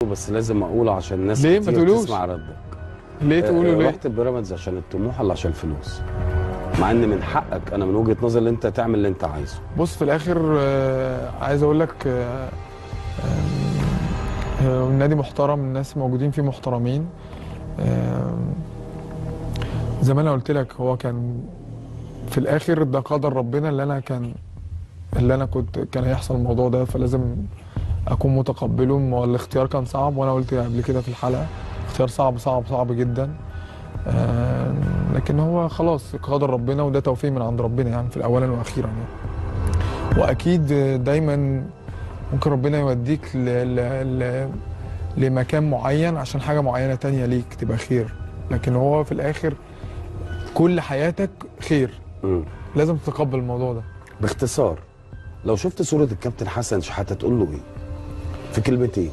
بس لازم اقوله عشان الناس ليه؟ ما كتير تقولوش. تسمع ردك ليه تقولوا آه، ليه؟ رحت بيراميدز عشان الطموح ولا عشان الفلوس مع ان من حقك انا من وجهه نظري ان انت تعمل اللي انت عايزه بص في الاخر آه، عايز اقول لك آه، آم، آه، النادي محترم الناس موجودين فيه محترمين آم، زي ما انا قلت لك هو كان في الاخر ده قدر ربنا اللي انا كان اللي انا كنت كان هيحصل الموضوع ده فلازم اكون متقبله ما هو الاختيار كان صعب وانا قلت قبل كده في الحلقه اختيار صعب صعب صعب جدا آم، لكن هو خلاص قدر ربنا وده توفيق من عند ربنا يعني في الاولا واخيرا يعني واكيد دايما ممكن ربنا يوديك ل... ل... ل... لمكان معين عشان حاجه معينه تانية ليك تبقى خير لكن هو في الاخر كل حياتك خير مم. لازم تتقبل الموضوع ده باختصار لو شفت صوره الكابتن حسن شحاته تقول له ايه في كلمتين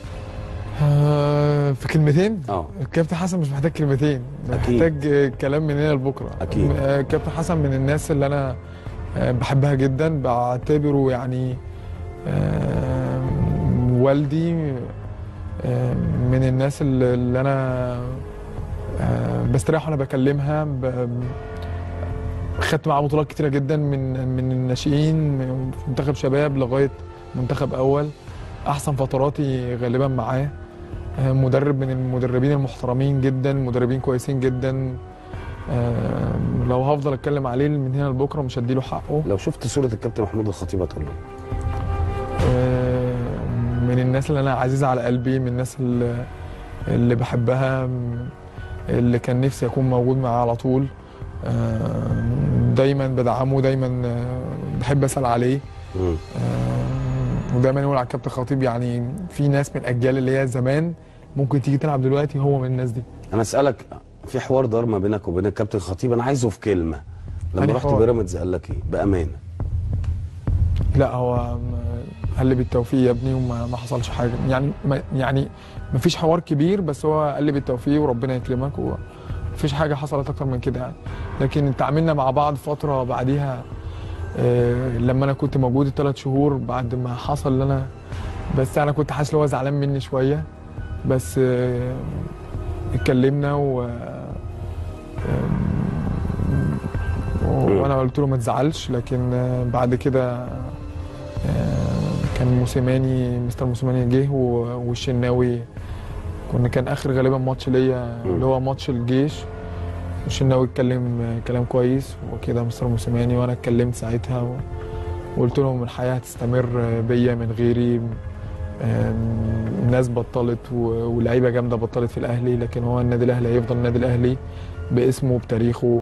آه، في كلمتين اه الكابتن حسن مش محتاج كلمتين أكيد. محتاج آه، كلام من هنا لبكره أكيد. آه، كابتن حسن من الناس اللي انا آه، بحبها جدا بعتبره يعني آه، والدي آه، من الناس اللي اللي انا آه، بستريح وانا بكلمها ب- خدت معاه بطولات كتيره جدا من من الناشئين من منتخب شباب لغايه منتخب اول احسن فتراتي غالبا معاه آه، مدرب من المدربين المحترمين جدا مدربين كويسين جدا آه، لو هفضل اتكلم عليه من هنا لبكره مش هديله حقه لو شفت صوره الكابتن محمود الخطيب هتقول له آه، من الناس اللي انا عزيزه على قلبي من الناس اللي, اللي بحبها م- اللي كان نفسي اكون موجود معاه على طول آه، دايما بدعمه دايما آه، بحب اسال عليه مم. آه، ودايما يقول على الكابتن خطيب يعني في ناس من الاجيال اللي هي زمان ممكن تيجي تلعب دلوقتي هو من الناس دي انا اسالك في حوار دار ما بينك وبين الكابتن خطيب انا عايزه في كلمه لما أنهي رحت حوار؟ بيراميدز قال لك ايه بامانه لا هو م- قال لي بالتوفيق يا ابني وما ما حصلش حاجه يعني ما يعني ما فيش حوار كبير بس هو قال لي بالتوفيق وربنا يكرمك ومفيش حاجه حصلت اكتر من كده يعني لكن تعاملنا مع بعض فتره بعديها آه، لما انا كنت موجود الثلاث شهور بعد ما حصل اللي انا بس انا كنت حاسس ان هو زعلان مني شويه بس آه، اتكلمنا و آم، وانا قلت له ما تزعلش لكن آه، بعد كده آه، كان موسيماني مستر موسيماني جه و- والشناوي كنا كان اخر غالبا ماتش ليا اللي هو ماتش الجيش الشناوي اتكلم آه، كلام كويس وكده مستر موسيماني وانا اتكلمت ساعتها و- وقلت لهم الحياه هتستمر آه، بيا من غيري آم، ناس بطلت و- ولاعيبه جامده بطلت في الاهلي لكن هو النادي الاهلي هيفضل النادي الاهلي باسمه بتاريخه